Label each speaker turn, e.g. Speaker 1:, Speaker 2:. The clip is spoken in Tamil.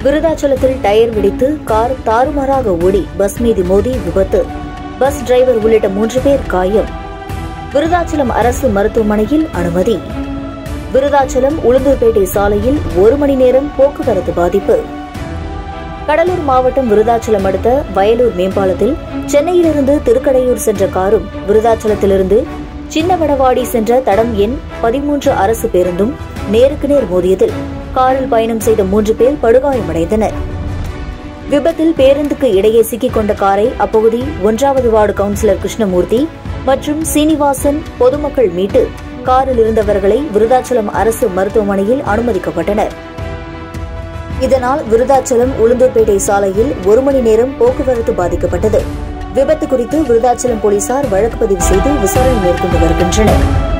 Speaker 1: விருதாச்சலத்தில் டயர் வெடித்து கார் தாறுமாறாக ஓடி பஸ் மீது மோதி விபத்து பஸ் டிரைவர் உள்ளிட்ட மூன்று பேர் காயம் விருதாச்சலம் அரசு மருத்துவமனையில் அனுமதி விருதாச்சலம் உளுந்தூர்பேட்டை சாலையில் ஒரு மணி நேரம் போக்குவரத்து பாதிப்பு கடலூர் மாவட்டம் விருதாச்சலம் அடுத்த வயலூர் மேம்பாலத்தில் சென்னையிலிருந்து திருக்கடையூர் சென்ற காரும் விருதாச்சலத்திலிருந்து சின்னவடவாடி சென்ற தடம் எண் பதிமூன்று அரசு பேருந்தும் நேருக்கு நேர் மோதியதில் காரில் பயணம் செய்த மூன்று பேர் படுகாயமடைந்தனர் விபத்தில் பேருந்துக்கு இடையே சிக்கிக் கொண்ட காரை அப்பகுதி ஒன்றாவது வார்டு கவுன்சிலர் கிருஷ்ணமூர்த்தி மற்றும் சீனிவாசன் பொதுமக்கள் மீட்டு காரில் இருந்தவர்களை விருதாச்சலம் அரசு மருத்துவமனையில் அனுமதிக்கப்பட்டனர் இதனால் விருதாச்சலம் உளுந்தூர்பேட்டை சாலையில் ஒரு மணி நேரம் போக்குவரத்து பாதிக்கப்பட்டது விபத்து குறித்து விருதாச்சலம் போலீசார் வழக்கு பதிவு செய்து விசாரணை மேற்கொண்டு வருகின்றனர்